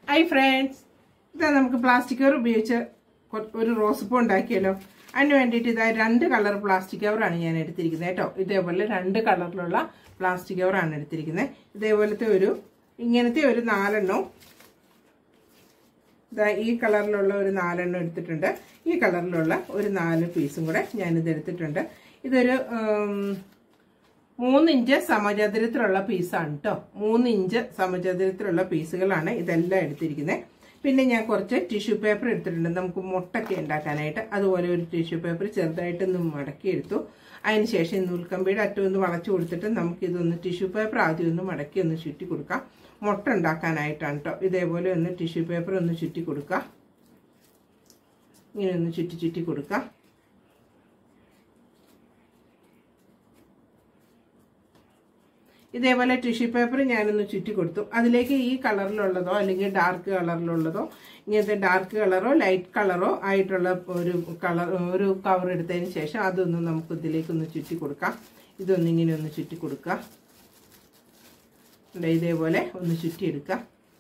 hi friends ഇതാ നമുക്ക് plastic cover ഉപയോഗിച്ച് കൊ- ഒരു റോസപ്പൂ ഉണ്ടാക്കിയല്ലോ അതിന് വേണ്ടിയിട്ട് ഇതാ രണ്ട് കളർ പ്ലാസ്റ്റിക് കവറാണ് ഞാൻ എടുത്തിരിക്കുന്നത് കേട്ടോ ഇതേപോലെ രണ്ട് കളറിലുള്ള പ്ലാസ്റ്റിക് കവറാണ് എടുത്തിരിക്കുന്നത് ഇതേപോലത്തെ ഒരു ഇങ്ങനത്തെ ഒരു നാലെണ്ണവും ഇതാ ഈ കളറിലുള്ള ഒരു നാലെണ്ണം എടുത്തിട്ടുണ്ട് ഈ കളറിലുള്ള ഒരു നാല് പീസും കൂടെ ഞാനിത് എടുത്തിട്ടുണ്ട് ഇതൊരു ഉം, മൂന്ന് ഇഞ്ച് സമചതുരത്തിലുള്ള പീസാണ് കേട്ടോ മൂന്ന് ഇഞ്ച് സമചതുരത്തിലുള്ള പീസുകളാണ് ഇതെല്ലാം എടുത്തിരിക്കുന്നത് പിന്നെ ഞാൻ കുറച്ച് ടിഷ്യൂ പേപ്പർ എടുത്തിട്ടുണ്ട് നമുക്ക് മുട്ടൊക്കെ ഉണ്ടാക്കാനായിട്ട് അതുപോലെ ഒരു ടിഷ്യൂ പേപ്പർ ചെറുതായിട്ടൊന്ന് മടക്കി എടുത്തു അതിനുശേഷം നൂൽക്കമ്പിയുടെ അറ്റം ഒന്ന് വളച്ചു കൊടുത്തിട്ട് നമുക്കിതൊന്ന് ടിഷ്യൂ പേപ്പർ ആദ്യം ഒന്ന് മടക്കി ഒന്ന് ചുറ്റി കൊടുക്കാം മുട്ട ഉണ്ടാക്കാനായിട്ടാണ് കേട്ടോ ഇതേപോലെ ഒന്ന് ടിഷ്യൂ പേപ്പർ ഒന്ന് ചുറ്റി കൊടുക്കാം ഇങ്ങനെ ഒന്ന് ചുറ്റി ചുറ്റി കൊടുക്കാം ഇതേപോലെ ടിഷ്യൂ പേപ്പർ ഞാനൊന്ന് ചുറ്റി കൊടുത്തു അതിലേക്ക് ഈ കളറിലുള്ളതോ അല്ലെങ്കിൽ ഡാർക്ക് കളറിലുള്ളതോ ഇങ്ങനത്തെ ഡാർക്ക് കളറോ ലൈറ്റ് കളറോ ആയിട്ടുള്ള ഒരു കളർ ഒരു കവർ എടുത്തതിന് ശേഷം അതൊന്ന് നമുക്ക് ഇതിലേക്കൊന്ന് ചുറ്റി കൊടുക്കാം ഇതൊന്ന് ഇങ്ങനെ ഒന്ന് ചുറ്റി കൊടുക്കാം ദേ ഇതേപോലെ ഒന്ന് ചുറ്റിയെടുക്കാം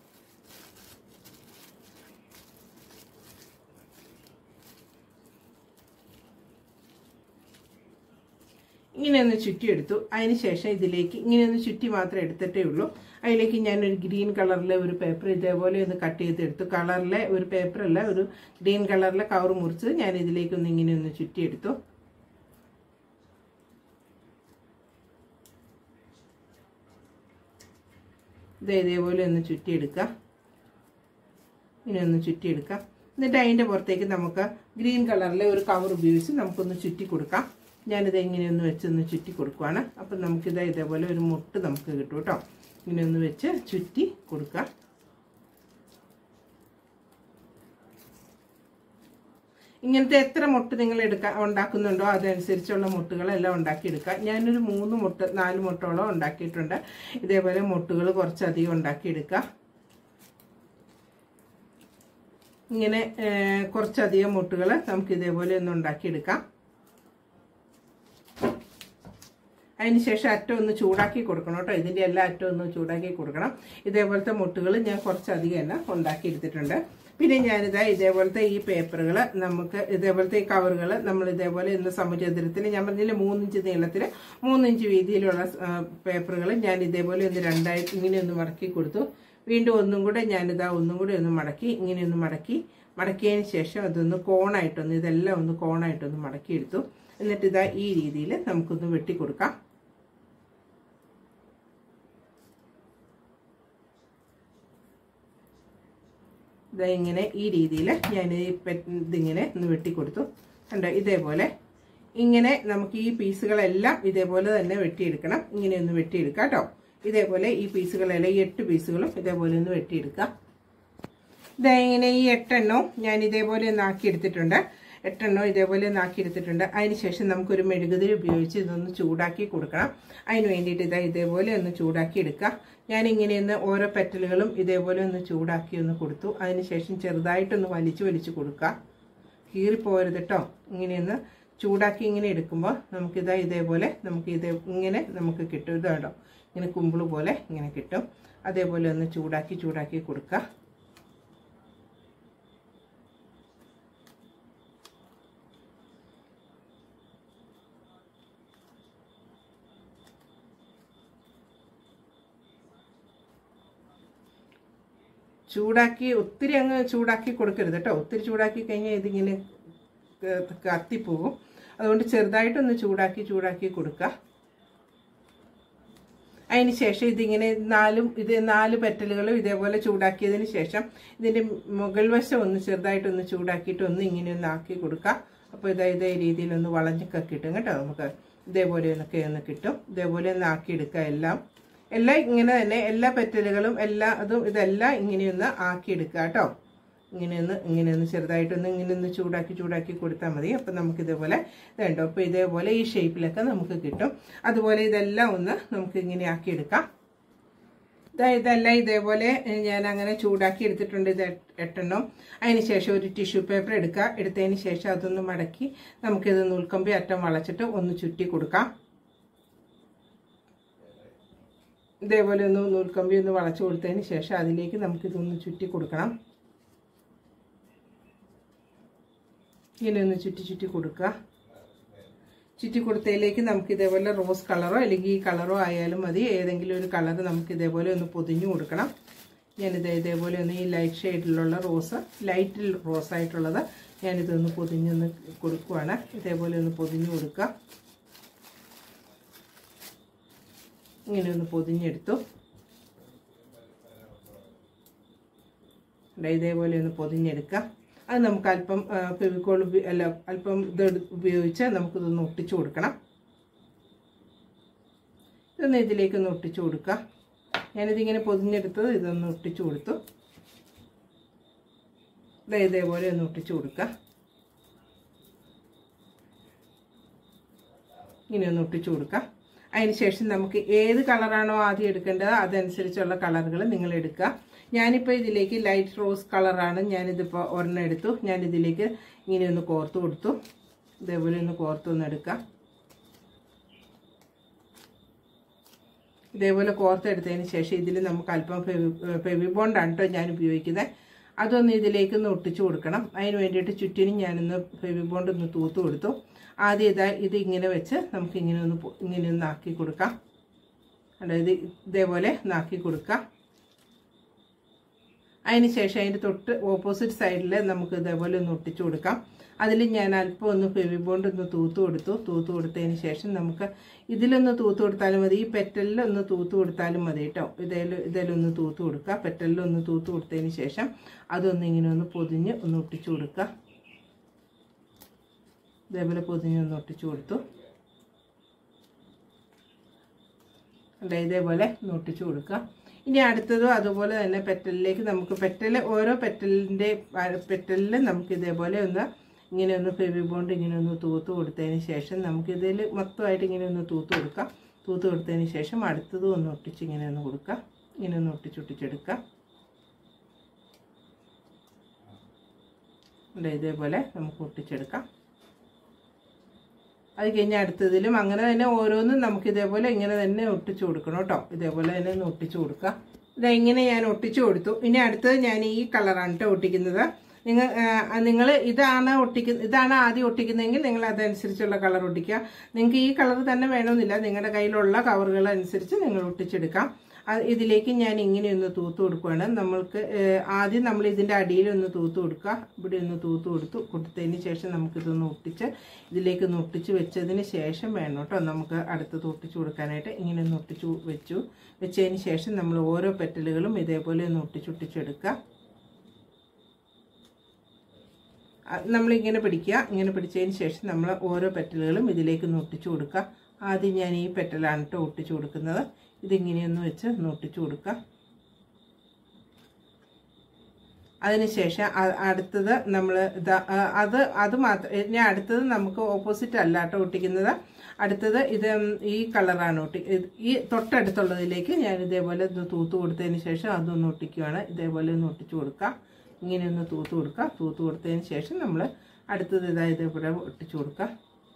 ഇങ്ങനെ ഒന്ന് ചുറ്റിയെടുത്തു അതിനുശേഷം ഇതിലേക്ക് ഇങ്ങനെ ഒന്ന് ചുറ്റി മാത്രമേ എടുത്തിട്ടേ ഉള്ളൂ അതിലേക്ക് ഞാനൊരു ഗ്രീൻ കളറിലെ ഒരു പേപ്പർ ഇതേപോലെ ഒന്ന് കട്ട് ചെയ്തെടുത്തു കളറിലെ ഒരു പേപ്പറല്ല ഒരു ഗ്രീൻ കളറിലെ കവർ മുറിച്ച് ഞാൻ ഇതിലേക്കൊന്ന് ഇങ്ങനെ ഒന്ന് ചുറ്റിയെടുത്തു ഇത് ഇതേപോലെ ഒന്ന് ചുറ്റിയെടുക്കാം ഇങ്ങനെ ഒന്ന് ചുറ്റിയെടുക്കാം എന്നിട്ട് അതിൻ്റെ പുറത്തേക്ക് നമുക്ക് ഗ്രീൻ കളറിലെ ഒരു കവർ ഉപയോഗിച്ച് നമുക്കൊന്ന് ചുറ്റി കൊടുക്കാം ഞാനിത് ഇങ്ങനെയൊന്ന് വെച്ചൊന്ന് ചുറ്റി കൊടുക്കുവാണ് അപ്പം നമുക്കിത് ഇതേപോലെ ഒരു മുട്ട് നമുക്ക് കിട്ടും കേട്ടോ ഇങ്ങനെ ഒന്ന് വെച്ച് ചുറ്റി കൊടുക്കാം ഇങ്ങനത്തെ എത്ര മുട്ട് നിങ്ങൾ എടുക്കാൻ ഉണ്ടാക്കുന്നുണ്ടോ അതനുസരിച്ചുള്ള മുട്ടുകളെല്ലാം ഉണ്ടാക്കിയെടുക്കാം ഞാനൊരു മൂന്ന് മുട്ട നാല് മുട്ടോളം ഉണ്ടാക്കിയിട്ടുണ്ട് ഇതേപോലെ മുട്ടുകൾ കുറച്ചധികം ഉണ്ടാക്കിയെടുക്കാം ഇങ്ങനെ ഏഹ്, കുറച്ചധികം മുട്ടുകൾ നമുക്ക് ഇതേപോലെ ഒന്ന് ഉണ്ടാക്കിയെടുക്കാം അതിന് ശേഷം അറ്റം ഒന്ന് ചൂടാക്കി കൊടുക്കണം കേട്ടോ ഇതിൻ്റെ എല്ലാ അറ്റം ഒന്ന് ചൂടാക്കി കൊടുക്കണം ഇതേപോലത്തെ മുട്ടുകൾ ഞാൻ കുറച്ചധികം തന്നെ ഉണ്ടാക്കി എടുത്തിട്ടുണ്ട് പിന്നെ ഞാനിതാ ഇതേപോലത്തെ ഈ പേപ്പറുകൾ നമുക്ക് ഇതേപോലത്തെ ഈ കവറുകൾ നമ്മൾ ഇതേപോലെ ഇന്ന് സമചതുരത്തിൽ ഞാൻ പറഞ്ഞില്ല മൂന്നിഞ്ച് നീളത്തിൽ മൂന്നിഞ്ച് വീതിയിലുള്ള പേപ്പറുകൾ ഞാൻ ഇതേപോലെ ഒന്ന് രണ്ടായി ഇങ്ങനെ ഒന്ന് മടക്കി കൊടുത്തു വീണ്ടും ഒന്നും കൂടെ ഞാനിതാ ഒന്നും കൂടെ ഒന്ന് മടക്കി ഇങ്ങനെ ഒന്ന് മടക്കി മടക്കിയതിന് ശേഷം അതൊന്ന് കോണായിട്ടൊന്ന് ഇതെല്ലാം ഒന്ന് കോണായിട്ടൊന്ന് മടക്കിയെടുത്തു എന്നിട്ട് ഇതാ ഈ രീതിയിൽ നമുക്കൊന്ന് വെട്ടിക്കൊടുക്കാം ഇതാ ഇങ്ങനെ ഈ രീതിയിൽ ഞാൻ ഈ പെ- ഇതിങ്ങനെ ഒന്ന് വെട്ടിക്കൊടുത്തു കണ്ടോ ഇതേപോലെ ഇങ്ങനെ നമുക്ക് ഈ പീസുകളെല്ലാം ഇതേപോലെ തന്നെ വെട്ടിയെടുക്കണം ഇങ്ങനെ ഒന്ന് വെട്ടിയെടുക്കാം കേട്ടോ ഇതേപോലെ ഈ പീസുകളെല്ലാം ഈ എട്ട് പീസുകളും ഇതേപോലെ ഒന്ന് വെട്ടിയെടുക്കാം ഇതാ ഇങ്ങനെ ഈ എട്ടെണ്ണവും ഞാൻ ഇതേപോലെ ഒന്ന് ആക്കിയെടുത്തിട്ടുണ്ട് എട്ടെണ്ണവും ഇതേപോലെ ഒന്ന് ആക്കിയെടുത്തിട്ടുണ്ട് അതിനുശേഷം നമുക്കൊരു മെഴുകുതിരി ഉപയോഗിച്ച് ഇതൊന്ന് ചൂടാക്കി കൊടുക്കണം അതിന് വേണ്ടിയിട്ട് ഇതാ ഇതേപോലെ ഒന്ന് ചൂടാക്കി എടുക്കുക ഞാൻ ഇങ്ങനെ ഒന്ന് ഓരോ പെറ്റലുകളും ഇതേപോലെ ഒന്ന് ചൂടാക്കി ഒന്ന് കൊടുത്തു അതിനുശേഷം ചെറുതായിട്ടൊന്ന് വലിച്ചു വലിച്ചു കൊടുക്കുക കീറിപ്പോരുത് കേട്ടോ ഇങ്ങനെയൊന്ന് ചൂടാക്കി ഇങ്ങനെ എടുക്കുമ്പോൾ നമുക്കിതാ ഇതേപോലെ നമുക്ക് ഇതേ ഇങ്ങനെ നമുക്ക് കിട്ടും ഇത് കേട്ടോ ഇങ്ങനെ കുമ്പിള് പോലെ ഇങ്ങനെ കിട്ടും അതേപോലെ ഒന്ന് ചൂടാക്കി ചൂടാക്കി കൊടുക്കുക ചൂടാക്കി ഒത്തിരി അങ്ങ് ചൂടാക്കി കൊടുക്കരുത് കേട്ടോ ഒത്തിരി ചൂടാക്കി കഴിഞ്ഞാൽ ഇതിങ്ങനെ ക- കത്തിപ്പോകും അതുകൊണ്ട് ചെറുതായിട്ടൊന്ന് ചൂടാക്കി ചൂടാക്കി കൊടുക്കുക അതിന് ശേഷം ഇതിങ്ങനെ നാലും ഇത് നാല് പെറ്റലുകളും ഇതേപോലെ ചൂടാക്കിയതിന് ശേഷം ഇതിൻ്റെ മുകൾ വശം ഒന്ന് ചെറുതായിട്ടൊന്ന് ചൂടാക്കിയിട്ട് ഒന്ന് ഇങ്ങനെ ഒന്ന് ആക്കി കൊടുക്കുക അപ്പോൾ ഇതാ ഇതേ രീതിയിൽ ഒന്ന് വളഞ്ഞൊക്കെ കിട്ടും കേട്ടോ നമുക്ക് ഇതേപോലെ ഒന്നൊക്കെ ഒന്ന് കിട്ടും ഇതേപോലെ ഒന്ന് ആക്കിയെടുക്കുക എല്ലാം എല്ലാം ഇങ്ങനെ തന്നെ എല്ലാ പെറ്റലുകളും എല്ലാ അതും ഇതെല്ലാം ഇങ്ങനെയൊന്ന് ആക്കിയെടുക്കുക കേട്ടോ ഇങ്ങനെയൊന്ന് ഇങ്ങനെയൊന്ന് ചെറുതായിട്ടൊന്ന് ഇങ്ങനെ ഒന്ന് ചൂടാക്കി ചൂടാക്കി കൊടുത്താൽ മതി അപ്പം നമുക്ക് ഇതേപോലെ ഇതുണ്ടോ അപ്പോൾ ഇതേപോലെ ഈ ഷേപ്പിലൊക്കെ നമുക്ക് കിട്ടും അതുപോലെ ഇതെല്ലാം ഒന്ന് നമുക്ക് ഇങ്ങനെ ആക്കിയെടുക്കാം ദാ ഇതെല്ലാം ഇതേപോലെ ഏഹ്, ഞാൻ അങ്ങനെ ചൂടാക്കി എടുത്തിട്ടുണ്ട് ഇത് എട്ട്- എട്ടെണ്ണം അതിന് ശേഷം ഒരു ടിഷ്യൂ പേപ്പർ എടുക്കുക എടുത്തതിന് ശേഷം അതൊന്ന് മടക്കി നമുക്കിത് നൂൽക്കമ്പി അറ്റം വളച്ചിട്ട് ഒന്ന് ചുറ്റി കൊടുക്കാം ഇതേപോലെ ഒന്ന് നൂൽക്കമ്പി ഒന്ന് വളച്ചു കൊടുത്തതിന് ശേഷം അതിലേക്ക് നമുക്കിതൊന്ന് ചുറ്റി കൊടുക്കണം ഇങ്ങനെ ഒന്ന് ചുറ്റി ചുറ്റി കൊടുക്കുക ചുറ്റി കൊടുത്തതിലേക്ക് നമുക്ക് ഇതേപോലെ റോസ് കളറോ അല്ലെങ്കിൽ ഈ കളറോ ആയാലും മതി ഏതെങ്കിലും ഒരു കളർ നമുക്ക് ഇതേപോലെ ഒന്ന് പൊതിഞ്ഞു കൊടുക്കണം ഞാനിത് ഇതേപോലെ ഒന്ന് ഈ ലൈറ്റ് ഷെയ്ഡിലുള്ള റോസ് ലൈറ്റിൽ റോസ് ആയിട്ടുള്ളത് ഞാനിതൊന്ന് പൊതിഞ്ഞൊന്ന് കൊടുക്കുവാണ് ഇതേപോലെ ഒന്ന് പൊതിഞ്ഞു കൊടുക്കുക ഇങ്ങനെ ഒന്ന് പൊതിഞ്ഞെടുത്തു ദേ ഇതേപോലെ ഒന്ന് പൊതിഞ്ഞെടുക്കാം അത് നമുക്ക് അല്പം ഫെവിക്കോൾ അല്ല അല്പം ഇത് എടു- ഉപയോഗിച്ച് നമുക്കിതൊന്ന് ഒട്ടിച്ചു കൊടുക്കണം ഇതൊന്ന് ഇതിലേക്കൊന്ന് ഒട്ടിച്ചു കൊടുക്കാം ഞാനിതിങ്ങനെ പൊതിഞ്ഞെടുത്തത് ഇതൊന്ന് ഒട്ടിച്ചു കൊടുത്തു ദേ ഇതേപോലെ ഒന്ന് ഒട്ടിച്ചു കൊടുക്കാം ഇങ്ങനെ ഒന്ന് ഒട്ടിച്ചു കൊടുക്കാം അതിന് ശേഷം നമുക്ക് ഏത് കളറാണോ ആദ്യം എടുക്കേണ്ടത് അതനുസരിച്ചുള്ള കളറുകൾ നിങ്ങൾ എടുക്കുക ഞാനിപ്പോൾ ഇതിലേക്ക് ലൈറ്റ് റോസ് കളറാണ് ഞാനിതിപ്പോൾ ഒരെണ്ണം എടുത്തു ഞാനിതിലേക്ക് ഇങ്ങനെ ഒന്ന് കോർത്ത് കൊടുത്തു ഇതേപോലെ ഒന്ന് കോർത്ത് ഒന്ന് എടുക്കാം ഇതേപോലെ കോർത്തെടുത്തതിന് ശേഷം ഇതിൽ നമുക്ക് അല്പം ഫെവി ഫെവി ബോണ്ടാണ് കേട്ടോ ഞാൻ ഉപയോഗിക്കുന്നത് അതൊന്ന് ഇതിലേക്ക് ഒന്ന് ഒട്ടിച്ചു കൊടുക്കണം അതിന് വേണ്ടിയിട്ട് ചുറ്റിനും ഞാനൊന്ന് ഫെവി ബോണ്ട് ഒന്ന് തൂത്ത് കൊടുത്തു ആദ്യം ഇതാ ഇത് ഇങ്ങനെ വെച്ച് നമുക്ക് ഇങ്ങനെ ഒന്ന് പൊ- ഇങ്ങനെ ഒന്ന് ആക്കി കൊടുക്കാം അതായത് ഇതേപോലെ നാക്കി കൊടുക്കാം അതിന് ശേഷം അതിൻ്റെ തൊട്ട് ഓപ്പോസിറ്റ് സൈഡിൽ നമുക്ക് ഇതേപോലെ ഒന്ന് ഒട്ടിച്ചു കൊടുക്കാം അതിൽ ഞാൻ അല്പം ഒന്ന് ഫെവി ബോണ്ട് ഒന്ന് തൂത്ത് കൊടുത്തു തൂത്ത് കൊടുത്തതിന് ശേഷം നമുക്ക് ഇതിലൊന്ന് തൂത്ത് കൊടുത്താലും മതി ഈ പെറ്റലിൽ ഒന്ന് തൂത്ത് കൊടുത്താലും മതി കേട്ടോ ഇതേൽ ഇതിലൊന്ന് തൂത്ത് കൊടുക്കുക പെറ്റലിൽ ഒന്ന് തൂത്ത് കൊടുത്തതിന് ശേഷം അതൊന്ന് ഇങ്ങനെ ഒന്ന് പൊതിഞ്ഞ് ഒന്ന് ഒട്ടിച്ചു കൊടുക്കുക ഇതേപോലെ പൊതിഞ്ഞ് ഒന്ന് ഒട്ടിച്ചു കൊടുത്തു അതെ ഇതേപോലെ ഒന്ന് ഒട്ടിച്ചു കൊടുക്കുക ഇനി അടുത്തതും അതുപോലെ തന്നെ പെറ്റലിലേക്ക് നമുക്ക് പെറ്റൽ ഓരോ പെറ്റലിൻ്റെ പെറ്റലിൽ നമുക്ക് ഇതേപോലെ ഒന്ന് ഇങ്ങനെ ഒന്ന് ഫെവി ബോണ്ട് ഇങ്ങനെ ഒന്ന് തൂത്ത് കൊടുത്തതിന് ശേഷം നമുക്കിതിൽ മൊത്തമായിട്ട് ഇങ്ങനെ ഒന്ന് തൂത്ത് കൊടുക്കാം തൂത്ത് കൊടുത്തതിന് ശേഷം അടുത്തതും ഒന്ന് ഒട്ടിച്ച് ഇങ്ങനെ ഒന്ന് കൊടുക്കാം ഇങ്ങനെ ഒന്ന് ഒട്ടിച്ചൊട്ടിച്ചെടുക്കാം ഉണ്ട് ഇതേപോലെ നമുക്ക് ഒട്ടിച്ചെടുക്കാം അത് കഴിഞ്ഞ് അടുത്തതിലും അങ്ങനെ തന്നെ ഓരോന്നും നമുക്ക് ഇതേപോലെ ഇങ്ങനെ തന്നെ ഒട്ടിച്ചു കൊടുക്കണം കേട്ടോ ഇതേപോലെ തന്നെ ഒന്ന് ഒട്ടിച്ചു കൊടുക്കുക ഇതെങ്ങനെ ഞാൻ ഒട്ടിച്ചു കൊടുത്തു ഇനി അടുത്തത് ഞാൻ ഈ കളറാണ് കേട്ടോ ഒട്ടിക്കുന്നത് നിങ്ങൾ നിങ്ങൾ ഇതാണ് ഒട്ടിക്കുന്ന ഇതാണ് ആദ്യം ഒട്ടിക്കുന്നതെങ്കിൽ നിങ്ങൾ അതനുസരിച്ചുള്ള കളർ ഒട്ടിക്കുക നിങ്ങൾക്ക് ഈ കളർ തന്നെ വേണമെന്നില്ല നിങ്ങളുടെ കയ്യിലുള്ള കവറുകൾ അനുസരിച്ച് നിങ്ങൾ ഒട്ടിച്ചെടുക്കാം അത് ഇതിലേക്ക് ഞാൻ ഇങ്ങനെ ഒന്ന് തൂത്ത് കൊടുക്കുകയാണ് നമ്മൾക്ക് ഏഹ്, ആദ്യം നമ്മൾ ഇതിൻ്റെ അടിയിൽ ഒന്ന് തൂത്ത് കൊടുക്കുക ഇവിടെ ഒന്ന് തൂത്ത് കൊടുത്തു കൊടുത്തതിന് ശേഷം നമുക്കിതൊന്ന് ഒട്ടിച്ച് ഇതിലേക്ക് ഒന്ന് ഒട്ടിച്ച് വെച്ചതിന് ശേഷം വേണം കേട്ടോ നമുക്ക് അടുത്തത് ഒട്ടിച്ച് കൊടുക്കാനായിട്ട് ഇങ്ങനെ ഒന്ന് ഒട്ടിച്ചു വെച്ചു വെച്ചതിന് ശേഷം നമ്മൾ ഓരോ പെറ്റലുകളും ഇതേപോലെ ഒന്ന് ഒട്ടിച്ചൊട്ടിച്ചെടുക്കുക അ- നമ്മളിങ്ങനെ പിടിക്കുക ഇങ്ങനെ പിടിച്ചതിന് ശേഷം നമ്മൾ ഓരോ പെറ്റലുകളും ഇതിലേക്ക് ഒന്ന് ഒട്ടിച്ചു കൊടുക്കുക ആദ്യം ഞാൻ ഈ പെറ്റലാണ് കേട്ടോ ഒട്ടിച്ചു കൊടുക്കുന്നത് ഇതിങ്ങനെയൊന്ന് വെച്ച് ഒന്ന് ഒട്ടിച്ചു കൊടുക്കുക അതിനുശേഷം അ- അടുത്തത് നമ്മൾ ഇതാ ആ, അത് അത് മാത്രം ഇനി അടുത്തത് നമുക്ക് ഓപ്പോസിറ്റ് അല്ല കേട്ടോ ഒട്ടിക്കുന്നത് അടുത്തത് ഇത് ഈ കളറാണ് ഒട്ടി ഇത് ഈ തൊട്ടടുത്തുള്ളതിലേക്ക് ഞാൻ ഇതേപോലെ ഒന്ന് തൂത്ത് കൊടുത്തതിന് ശേഷം അതൊന്ന് ഒട്ടിക്കുകയാണ് ഇതേപോലെ ഒന്ന് ഒട്ടിച്ചു കൊടുക്കുക ഇങ്ങനെ ഒന്ന് തൂത്ത് കൊടുക്കുക തൂത്ത് കൊടുത്തതിന് ശേഷം നമ്മൾ അടുത്തത് ഇതാ ഇതേപോലെ ഒട്ടിച്ചു കൊടുക്കുക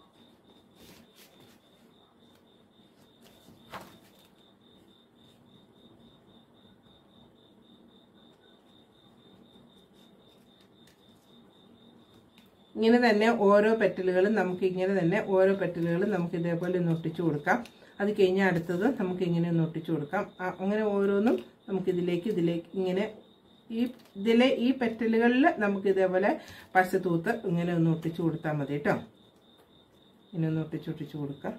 ഇങ്ങനെ തന്നെ ഓരോ പെറ്റലുകളും നമുക്ക് ഇങ്ങനെ തന്നെ ഓരോ പെറ്റലുകളും നമുക്ക് ഇതേപോലെ ഒന്ന് ഒട്ടിച്ചു കൊടുക്കാം അത് കഴിഞ്ഞാൽ അടുത്തത് നമുക്ക് ഇങ്ങനെ ഒന്ന് ഒട്ടിച്ചു കൊടുക്കാം ആ- അങ്ങനെ ഓരോന്നും നമുക്ക് ഇതിലേക്ക് ഇതിലേക്ക് ഇങ്ങനെ ഈ ഇതിലെ ഈ പെറ്റലുകളിൽ നമുക്ക് ഇതേപോലെ പശത്തൂത്ത് ഇങ്ങനെ ഒന്ന് ഒട്ടിച്ചു കൊടുത്താൽ മതി കേട്ടോ ഇങ്ങനെ ഒന്ന് ഒട്ടിച്ച് ഒട്ടിച്ചു കൊടുക്കാം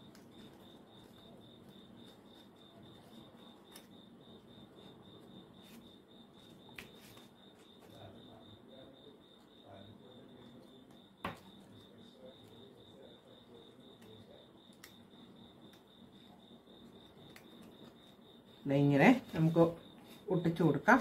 ദേ ഇങ്ങനെ നമുക്ക് ഒട്ടിച്ചു കൊടുക്കാം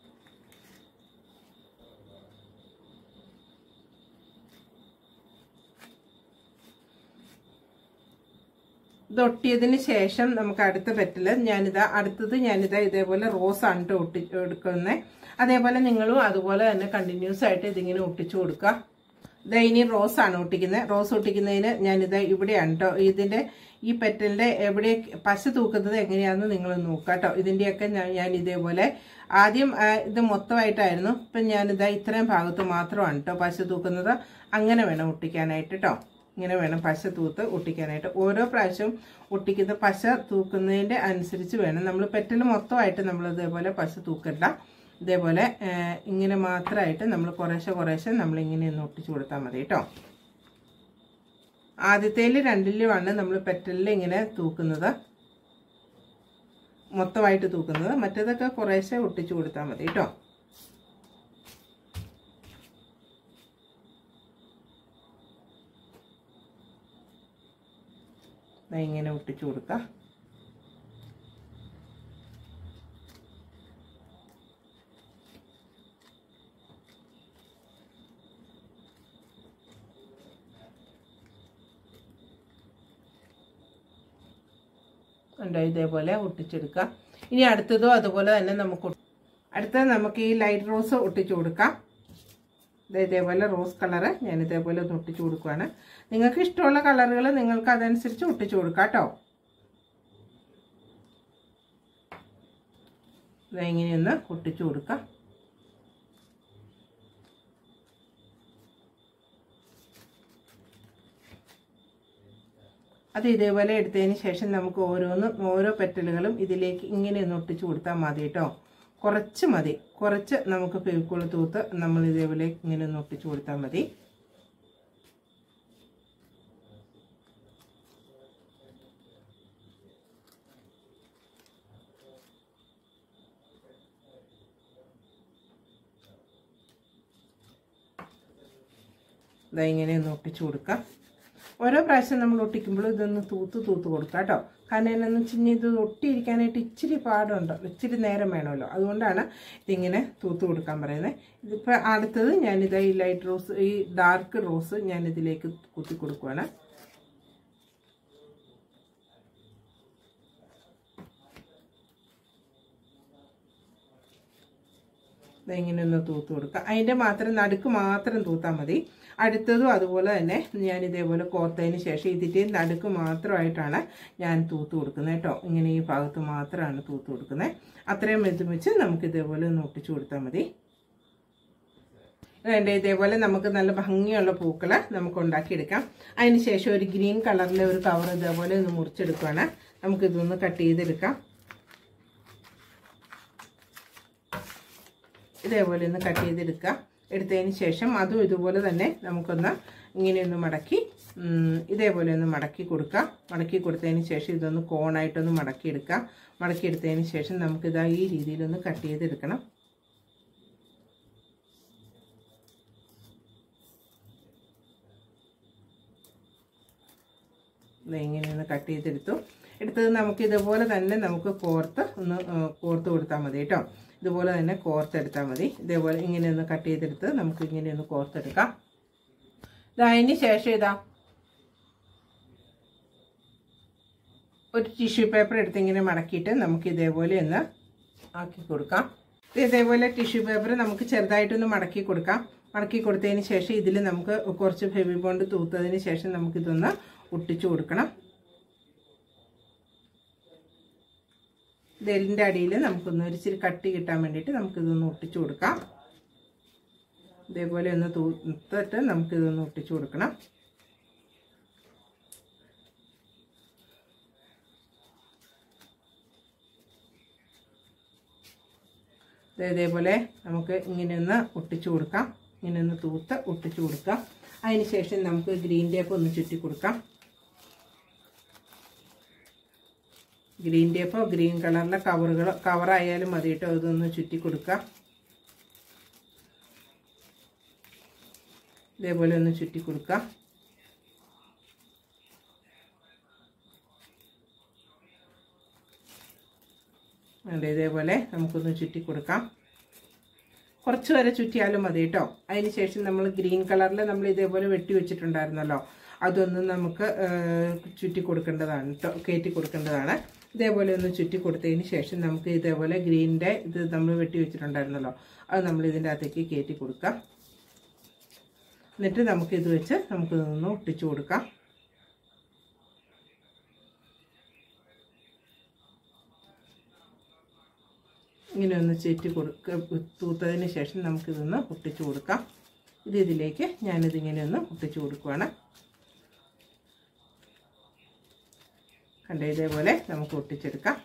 ഇത് ഒട്ടിയതിന് ശേഷം നമുക്ക് അടുത്ത പെറ്റല് ഞാനിതാ അടുത്തത് ഞാനിതാ ഇതേപോലെ റോസ് ആണ് ട്ടോ ഒട്ടി എടുക്കുന്നത് അതേപോലെ നിങ്ങളും അതുപോലെ തന്നെ കണ്ടിന്യൂസ് ആയിട്ട് ഇതിങ്ങനെ ഒട്ടിച്ചു കൊടുക്കുക ഇതാ ഇനി റോസ് ആണ് ഒട്ടിക്കുന്നത് റോസ് ഒട്ടിക്കുന്നതിന് ഞാനിത് ഇവിടെയാണ് കേട്ടോ ഇതിന്റെ ഈ പെറ്റലിന്റെ എവിടെ പശ തൂക്കുന്നത് എങ്ങനെയാണെന്ന് നിങ്ങൾ നോക്കുക കേട്ടോ ഇതിന്റെയൊക്കെ ഞാൻ ഞാൻ ഇതേപോലെ ആദ്യം ആ, ഇത് മൊത്തമായിട്ടായിരുന്നു ഇപ്പം ഞാനിതാ ഇത്രയും ഭാഗത്ത് മാത്രമാണ് കേട്ടോ പശ തൂക്കുന്നത് അങ്ങനെ വേണം ഒട്ടിക്കാനായിട്ട് കേട്ടോ ഇങ്ങനെ വേണം പശ തൂത്ത് ഒട്ടിക്കാനായിട്ട് ഓരോ പ്രാവശ്യം ഒട്ടിക്കുന്ന പശ തൂക്കുന്നതിന്റെ അനുസരിച്ച് വേണം നമ്മൾ പെറ്റൽ മൊത്തമായിട്ട് നമ്മൾ ഇതേപോലെ പശ തൂക്കണ്ട ഇതേപോലെ ആ, ഇങ്ങനെ മാത്രമായിട്ട് നമ്മൾ കുറേശ്ശെ കുറേശ്ശെ നമ്മൾ ഇങ്ങനെ ഒന്ന് ഒട്ടിച്ചു കൊടുത്താൽ മതി കേട്ടോ ആദ്യത്തേല് രണ്ടിലുമാണ് നമ്മൾ പെറ്റലിൽ ഇങ്ങനെ തൂക്കുന്നത് മൊത്തമായിട്ട് തൂക്കുന്നത് മറ്റേതൊക്കെ കുറേശ്ശെ ഒട്ടിച്ചു കൊടുത്താൽ മതി കേട്ടോ ദാ ഇങ്ങനെ ഒട്ടിച്ചു കൊടുക്കാം ഉണ്ട് ഇതേപോലെ ഒട്ടിച്ചെടുക്കാം ഇനി അടുത്തതും അതുപോലെ തന്നെ നമുക്ക് ഒട്ടി- അടുത്തത് നമുക്ക് ഈ ലൈറ്റ് റോസ് ഒട്ടിച്ചു കൊടുക്കാം ദേ ഇതേപോലെ റോസ് കളറ് ഞാൻ ഇതേപോലെ ഒന്ന് ഒട്ടിച്ചു കൊടുക്കുവാണ് നിങ്ങൾക്ക് ഇഷ്ടമുള്ള കളറുകൾ നിങ്ങൾക്ക് അതനുസരിച്ച് ഒട്ടിച്ചു കൊടുക്കാം കേട്ടോ ദേ ഇങ്ങനെയൊന്ന് ഒട്ടിച്ചു കൊടുക്കാം അത് ഇതേപോലെ എടുത്തതിന് ശേഷം നമുക്ക് ഓരോന്നും ഓരോ പെറ്റലുകളും ഇതിലേക്ക് ഇങ്ങനെ ഒന്ന് ഒട്ടിച്ചു കൊടുത്താൽ മതി കേട്ടോ കുറച്ച് മതി കുറച്ച് നമുക്ക് ഫെവിക്കോൾ തൂത്ത് നമ്മൾ ഇതേപോലെ ഇങ്ങനെ ഒന്ന് ഒട്ടിച്ചു കൊടുത്താൽ മതി ഇതാ ഇങ്ങനെ ഒന്ന് ഒട്ടിച്ചു കൊടുക്കാം ഓരോ പ്രാവശ്യം നമ്മൾ ഒട്ടിക്കുമ്പോൾ ഇതൊന്ന് തൂത്ത് തൂത്ത് കൊടുക്കാം കേട്ടോ കാരണം എന്നാന്ന് വെച്ച് കഴിഞ്ഞാൽ ഇത് ഒട്ടിയിരിക്കാനായിട്ട് ഇച്ചിരി പാടുണ്ട് ഇച്ചിരി നേരം വേണമല്ലോ അതുകൊണ്ടാണ് ഇതിങ്ങനെ തൂത്ത് കൊടുക്കാൻ പറയുന്നത് ഇതിപ്പോൾ അടുത്തത് ഞാനിത് ഈ ലൈറ്റ് റോസ് ഈ ഡാർക്ക് റോസ് ഞാൻ ഇതിലേക്ക് കുത്തി കൊടുക്കുവാണ് ദേ ഇങ്ങനെ ഒന്ന് തൂത്ത് കൊടുക്കുക അതിൻ്റെ മാത്രം നടുക്ക് മാത്രം തൂത്താൽ മതി അടുത്തതും അതുപോലെ തന്നെ ഞാൻ ഇതേപോലെ കോർത്തതിന് ശേഷം ഇതിൻ്റെ നടുക്ക് മാത്രമായിട്ടാണ് ഞാൻ തൂത്ത് കൊടുക്കുന്നത് കേട്ടോ ഇങ്ങനെ ഈ ഭാഗത്ത് മാത്രമാണ് തൂത്ത് കൊടുക്കുന്നത് അത്രയും വെച്ച് വെച്ച് നമുക്ക് ഇതേപോലെ ഒന്ന് ഒട്ടിച്ചു കൊടുത്താൽ മതി വേണ്ട ഇതേപോലെ നമുക്ക് നല്ല ഭംഗിയുള്ള പൂക്കള് നമുക്ക് ഉണ്ടാക്കിയെടുക്കാം അതിന് ശേഷം ഒരു ഗ്രീൻ കളറിലെ ഒരു കവർ ഇതേപോലെ ഒന്ന് മുറിച്ചെടുക്കുകയാണ് നമുക്കിതൊന്ന് കട്ട് ചെയ്തെടുക്കാം ഇതേപോലെ ഒന്ന് കട്ട് ചെയ്തെടുക്കുക എടുത്തതിന് ശേഷം അതും ഇതുപോലെ തന്നെ നമുക്കൊന്ന് ഇങ്ങനെയൊന്ന് മടക്കി ഉം, ഇതേപോലെ ഒന്ന് മടക്കി കൊടുക്കുക മടക്കി കൊടുത്തതിന് ശേഷം ഇതൊന്ന് കോണായിട്ടൊന്ന് മടക്കിയെടുക്കുക മടക്കിയെടുത്തതിന് ശേഷം നമുക്കിതാ ഈ രീതിയിലൊന്ന് കട്ട് ചെയ്തെടുക്കണം ദേ ഇങ്ങനെ ഒന്ന് കട്ട് ചെയ്തെടുത്തു എടുത്തത് നമുക്ക് ഇതുപോലെ തന്നെ നമുക്ക് കോർത്ത് ഒന്ന് ആ, കോർത്ത് കൊടുത്താൽ മതി കേട്ടോ ഇതുപോലെ തന്നെ കോർത്തെടുത്താൽ മതി ഇതേപോലെ ഇങ്ങനെ ഒന്ന് കട്ട് ചെയ്തെടുത്ത് നമുക്ക് ഇങ്ങനെ ഒന്ന് കോർത്തെടുക്കാം ഇതാ അതിന് ശേഷം ഇതാ ഒരു ടിഷ്യൂ പേപ്പർ എടുത്ത് ഇങ്ങനെ മടക്കിയിട്ട് നമുക്ക് ഇതേപോലെ ഒന്ന് ആക്കി കൊടുക്കാം ഇത് ഇതേപോലെ ടിഷ്യൂ പേപ്പർ നമുക്ക് ചെറുതായിട്ടൊന്ന് മടക്കി കൊടുക്കാം മടക്കി കൊടുത്തതിന് ശേഷം ഇതിൽ നമുക്ക് കുറച്ച് ഫെവി ബോണ്ട് തൂത്തതിന് ശേഷം നമുക്കിതൊന്ന് ഒട്ടിച്ചു കൊടുക്കണം ഇതിൻ്റെ അടിയിൽ നമുക്കൊന്ന് ഒരു ഇച്ചിരി കട്ടി കിട്ടാൻ വേണ്ടിയിട്ട് നമുക്കിതൊന്ന് ഒട്ടിച്ചു കൊടുക്കാം ഇതേപോലെ ഒന്ന് തൂത്തിട്ട് നമുക്കിതൊന്ന് ഒട്ടിച്ചു കൊടുക്കണം ദേ ഇതേപോലെ നമുക്ക് ഇങ്ങനെ ഒന്ന് ഒട്ടിച്ചു കൊടുക്കാം ഇങ്ങനെ ഒന്ന് തൂത്ത് ഒട്ടിച്ചു കൊടുക്കാം അതിന് ശേഷം നമുക്ക് ഗ്രീൻ ടേപ്പ് ഒന്ന് ചുറ്റി കൊടുക്കാം ഗ്രീൻ ടേപ്പോ ഗ്രീൻ കളറിലെ കവറുകൾ കവറായാലും മതി കേട്ടോ ഇതൊന്ന് ചുറ്റി കൊടുക്കാം ഇതേപോലെ ഒന്ന് ചുറ്റി കൊടുക്കാം അതെ ഇതേപോലെ നമുക്കൊന്ന് ചുറ്റി കൊടുക്കാം കുറച്ച് വരെ ചുറ്റിയാലും മതി കേട്ടോ അതിന് ശേഷം നമ്മൾ ഗ്രീൻ കളറിൽ നമ്മൾ ഇതേപോലെ വെട്ടി വെച്ചിട്ടുണ്ടായിരുന്നല്ലോ അതൊന്ന് നമുക്ക് ആ, ചുറ്റി കൊടുക്കേണ്ടതാണ് കേട്ടോ കയറ്റി കൊടുക്കേണ്ടതാണ് ഇതേപോലെ ഒന്ന് ചുറ്റി കൊടുത്തതിന് ശേഷം നമുക്ക് ഇതേപോലെ ഗ്രീനിൻ്റെ ഇത് നമ്മൾ വെട്ടി വെച്ചിട്ടുണ്ടായിരുന്നല്ലോ അത് നമ്മൾ ഇതിൻ്റെ അകത്തേക്ക് കയറ്റി കൊടുക്കാം എന്നിട്ട് നമുക്കിത് വെച്ച് നമുക്ക് ഇതൊന്ന് ഒട്ടിച്ചു കൊടുക്കാം ഇങ്ങനെ ഒന്ന് ചേറ്റി കൊടുക്ക തൂത്തതിന് ശേഷം നമുക്കിതൊന്ന് ഒട്ടിച്ചു കൊടുക്കാം ഇത് ഇതിലേക്ക് ഞാനിതിങ്ങനെ ഒന്ന് ഒട്ടിച്ചു കൊടുക്കുവാണ് കണ്ടോ ഇതേപോലെ നമുക്ക് ഒട്ടിച്ചെടുക്കാം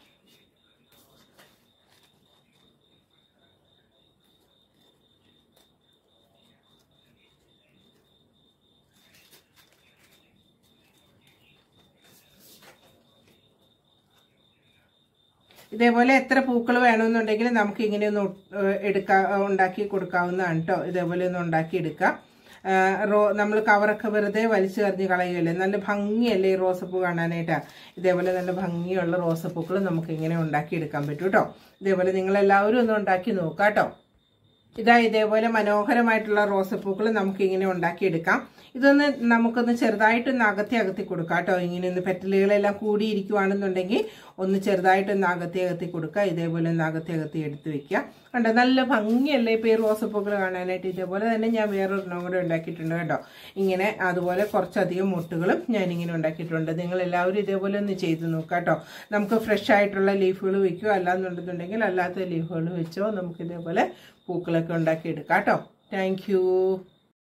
ഇതേപോലെ എത്ര പൂക്കൾ വേണമെന്നുണ്ടെങ്കിൽ നമുക്ക് ഇങ്ങനെ ഒന്ന് എടുക്കാ ഉണ്ടാക്കി കൊടുക്കാവുന്നതാണ് കേട്ടോ ഇതേപോലെ ഒന്ന് ഉണ്ടാക്കി എടുക്കാം ആ, റോ നമ്മൾ കവറൊക്കെ വെറുതെ വലിച്ചു കറിഞ്ഞ് കളയുമല്ലേ നല്ല ഭംഗിയല്ലേ ഈ റോസപ്പൂ കാണാനായിട്ട് ഇതേപോലെ നല്ല ഭംഗിയുള്ള റോസപ്പൂക്കൾ നമുക്ക് ഇങ്ങനെ ഉണ്ടാക്കി എടുക്കാൻ പറ്റും കേട്ടോ ഇതേപോലെ നിങ്ങളെല്ലാവരും ഒന്ന് ഉണ്ടാക്കി നോക്കാം കേട്ടോ ഇതാ ഇതേപോലെ മനോഹരമായിട്ടുള്ള റോസപ്പൂക്കൾ നമുക്ക് ഇങ്ങനെ ഉണ്ടാക്കിയെടുക്കാം ഇതൊന്ന് നമുക്കൊന്ന് ചെറുതായിട്ടൊന്ന് അകത്തി അകത്തി കൊടുക്കാം കേട്ടോ ഇങ്ങനെ ഒന്ന് പെറ്റലുകളെല്ലാം കൂടിയിരിക്കുവാണെന്നുണ്ടെങ്കിൽ ഒന്ന് ചെറുതായിട്ടൊന്ന് അകത്തി അകത്തി കൊടുക്കുക ഇതേപോലെ ഒന്ന് അകത്തി അകത്തി എടുത്ത് വെക്കുക കണ്ടോ നല്ല ഭംഗിയല്ലേ ഇപ്പോൾ ഈ റോസപ്പൂക്കൾ കാണാനായിട്ട് ഇതേപോലെ തന്നെ ഞാൻ വേറൊരെണ്ണം കൂടെ ഉണ്ടാക്കിയിട്ടുണ്ട് കേട്ടോ ഇങ്ങനെ അതുപോലെ കുറച്ചധികം മുട്ടുകളും ഞാനിങ്ങനെ ഉണ്ടാക്കിയിട്ടുണ്ട് നിങ്ങൾ എല്ലാവരും ഇതേപോലെ ഒന്ന് ചെയ്ത് നോക്കാം കേട്ടോ നമുക്ക് ഫ്രഷ് ആയിട്ടുള്ള ലീഫുകൾ വെക്കുകയോ അല്ലാന്നുണ്ടെന്നുണ്ടെങ്കിൽ അല്ലാത്ത ലീഫുകൾ വെച്ചോ നമുക്ക് ഇതേപോലെ പൂക്കളൊക്കെ ഉണ്ടാക്കി എടുക്കാം കേട്ടോ താങ്ക്